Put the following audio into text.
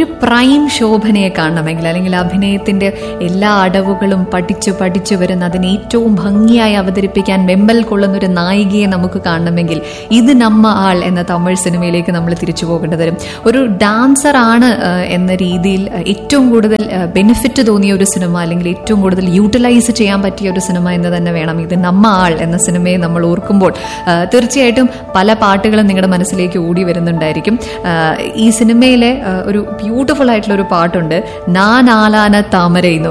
ഒരു പ്രൈം ശോഭനയെ കാണണമെങ്കിൽ അല്ലെങ്കിൽ അഭിനയത്തിന്റെ എല്ലാ അടവുകളും പഠിച്ചു പഠിച്ചു വരുന്ന അതിനെ ഏറ്റവും ഭംഗിയായി അവതരിപ്പിക്കാൻ വെമ്പൽ കൊള്ളുന്ന ഒരു നായികയെ നമുക്ക് കാണണമെങ്കിൽ ഇത് നമ്മ ആൾ എന്ന തമിഴ് സിനിമയിലേക്ക് നമ്മൾ തിരിച്ചു പോകേണ്ടി വരും ഒരു ഡാൻസർ ആണ് ആ, എന്ന രീതിയിൽ ആ, ഏറ്റവും കൂടുതൽ ബെനിഫിറ്റ് തോന്നിയ ഒരു സിനിമ അല്ലെങ്കിൽ ഏറ്റവും കൂടുതൽ യൂട്ടിലൈസ് ചെയ്യാൻ പറ്റിയ ഒരു സിനിമ എന്ന് തന്നെ വേണം ഇത് നമ്മ ആൾ എന്ന സിനിമയെ നമ്മൾ ഓർക്കുമ്പോൾ ആ, തീർച്ചയായിട്ടും പല പാട്ടുകളും നിങ്ങളുടെ മനസ്സിലേക്ക് ഓടി വരുന്നുണ്ടായിരിക്കും ആ, ഈ സിനിമയിലെ ആ, ഒരു ബ്യൂട്ടിഫുൾ ആയിട്ടുള്ള ഒരു പാട്ടുണ്ട് നാനാലാന താമര എന്ന്